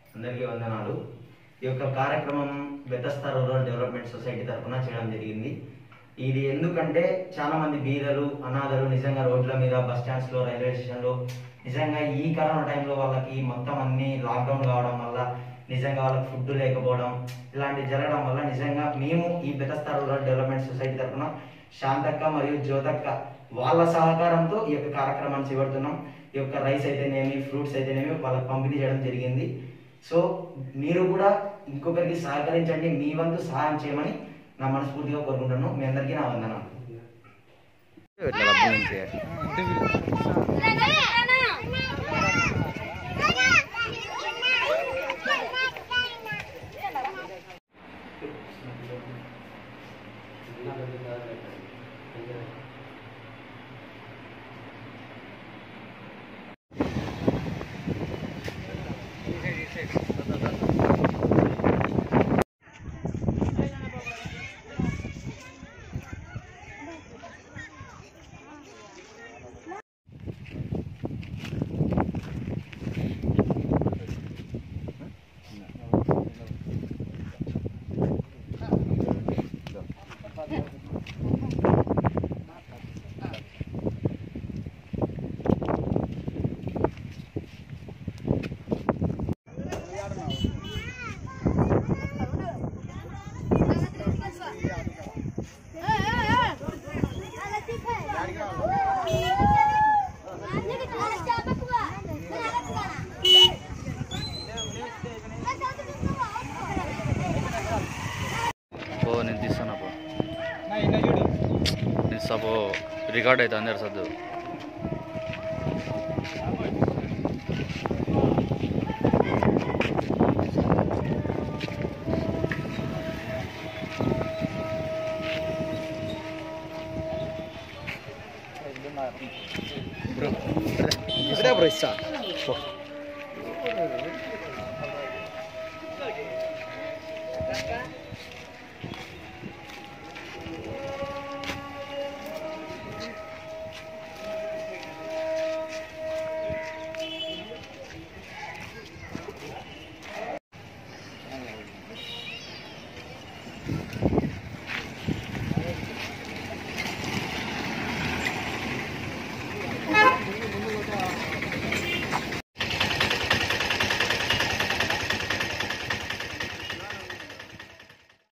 అందరికీ వందనాలు ఈ యొక్క కార్యక్రమం బెతస్తా రూరల్ డెవలప్మెంట్ సొసైటీ తరఫున చేయడం జరిగింది ఇది ఎందుకంటే చాలా మంది బీదలు అనాథలు నిజంగా రోడ్ల మీద బస్ స్టాండ్స్ లో రైల్వే స్టేషన్లో నిజంగా ఈ కరోనా టైంలో వాళ్ళకి మొత్తం అన్ని లాక్డౌన్ కావడం వల్ల నిజంగా వాళ్ళకి ఫుడ్ లేకపోవడం ఇలాంటివి జరగడం వల్ల నిజంగా మేము ఈ బెతస్తా రూరల్ డెవలప్మెంట్ సొసైటీ తరఫున శాంతక్క మరియు జ్యోతక్క వాళ్ళ సహకారంతో ఈ యొక్క కార్యక్రమాన్ని చేపడుతున్నాం ఈ యొక్క రైస్ అయితేనేమి ఫ్రూట్స్ అయితేనేమి వాళ్ళకి పంపిణీ చేయడం జరిగింది సో మీరు కూడా ఇంకొకరికి సహకరించండి మీ వంతు సహాయం చేయమని నా మనస్ఫూర్తిగా కోరుకుంటున్నాను మీ అందరికీ నా వందనాలు ఇట్లా డబ్బు నుంచి పో నేను తీస్తాను పో నేను సపో రికార్డ్ అవుతుంది అందరు సద్దు బ్రో ఇస్తా